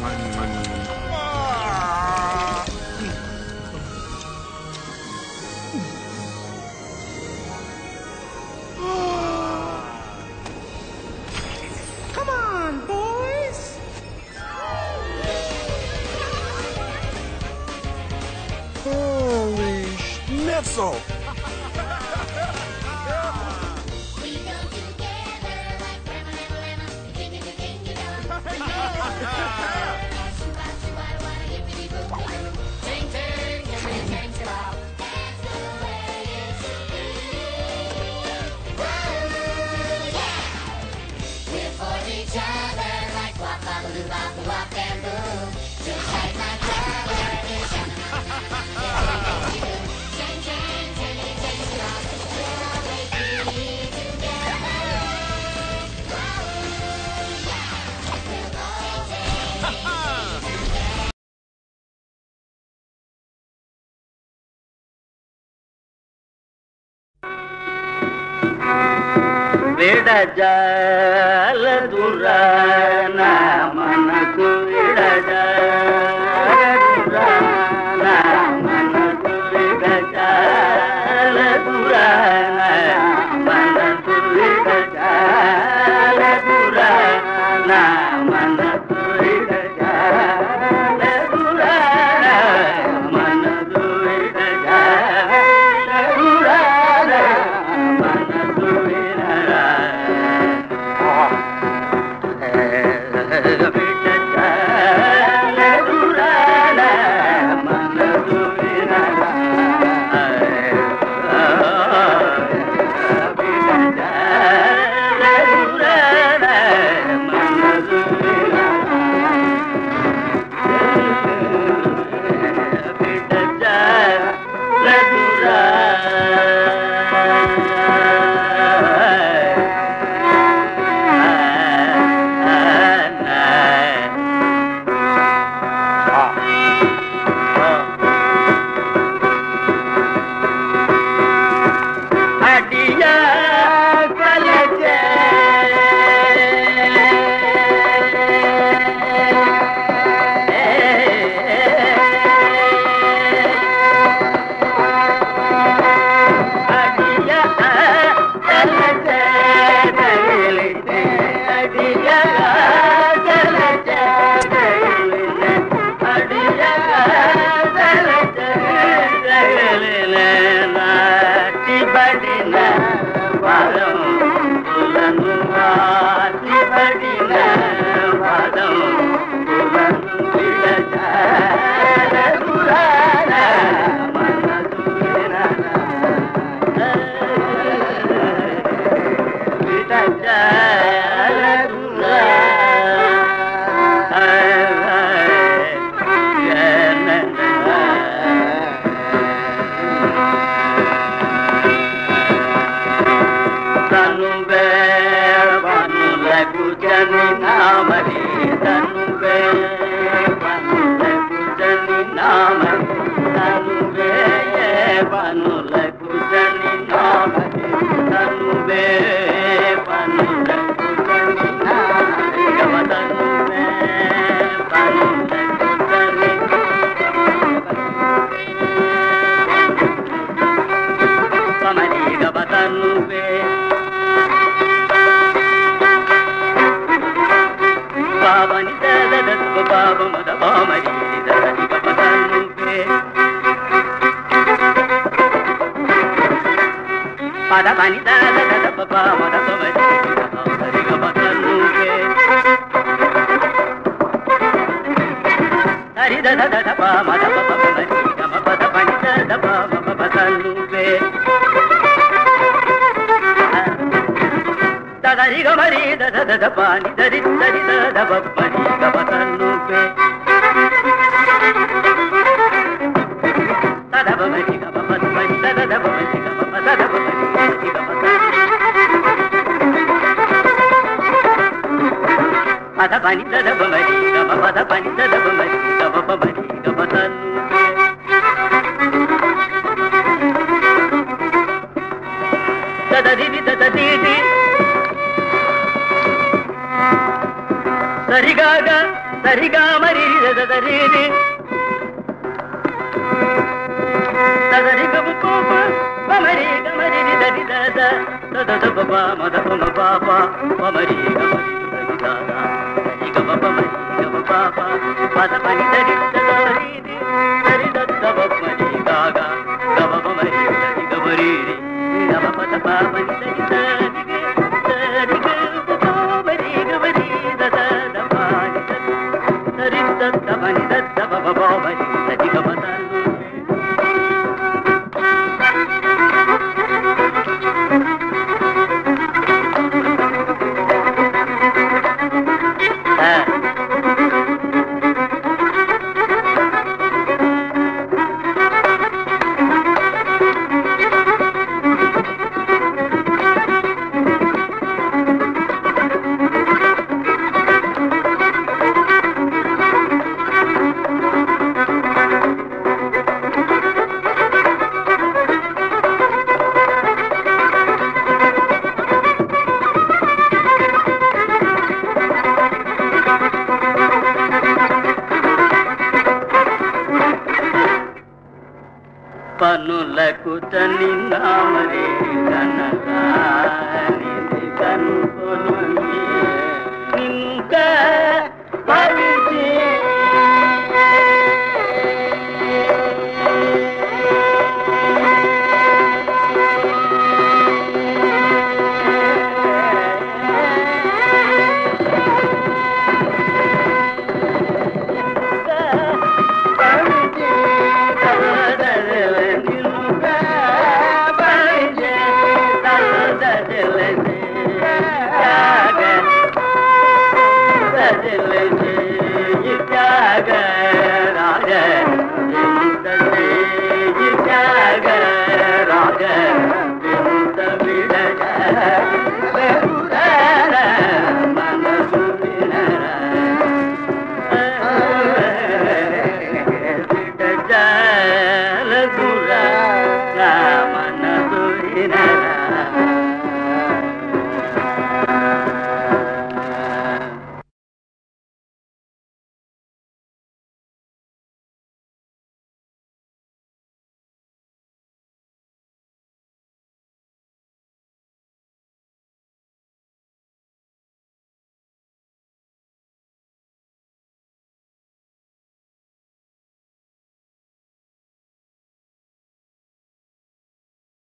Come on, boys. Holy schnitzel! విడజాలదురా నా మనసు విడజాలదురా నా మనసు విడజాలదురా నా మనసు విడజాలదురా నా మనసు విడజాలదురా మనసు విడజాలదురా మనసు విడజా అడియా కలజే అడియా కలజే దయలితే అడియా కలజే దయలితే అడియా కలజే దయలితే నాటిబడిన వరం కులను నాటిబడిన వరం కులను విడచారదురార మనసు తనువే పనులకు జని నామరి తనువే పనులకు జని నామరి తనువే పనులకు జని నామరి తనువే పనులకు జని నామరి గమ తనువే పనులకు జని పమరి గమ తనువే పావని దద పావ మద పామరి దది గమ తనువే పద పని దద దద పప మద పమరి హరి గమ తనువే హరి దద దద ప మద పప పమరి గమ పద పని దద ప మప పతనువే దదరి గమరి దద దద పాని దరి దరి దద బప్పని గమ తనువే దద బమరి గమ పద పని దద దద బమరి గమ పద దద బమరి హరి గమ పద పని దద బమరి గమ పద పని దద బమరి గమ బమరి గమ తనువే దదరి దదరి సరిగాగా సరిగా మరి దదరి దదరి గమ పాప పమరి గమరి దరి దద దద దబ బా మద పమ పాప పమరి గమరి దరి దద దరి గమ పమరి గమ పాప పద పని దరి దరి దరి దద పమరి గాగా గమ పమరి దరి గమరి గమ పద పమరి దరి దరి దరి గమ పమరి గమరి దద దప దరి దద పని దద పమ పమరి దరి గమ దరి పనులకు తనినామరే కనలానిది కనుకొని నింక పని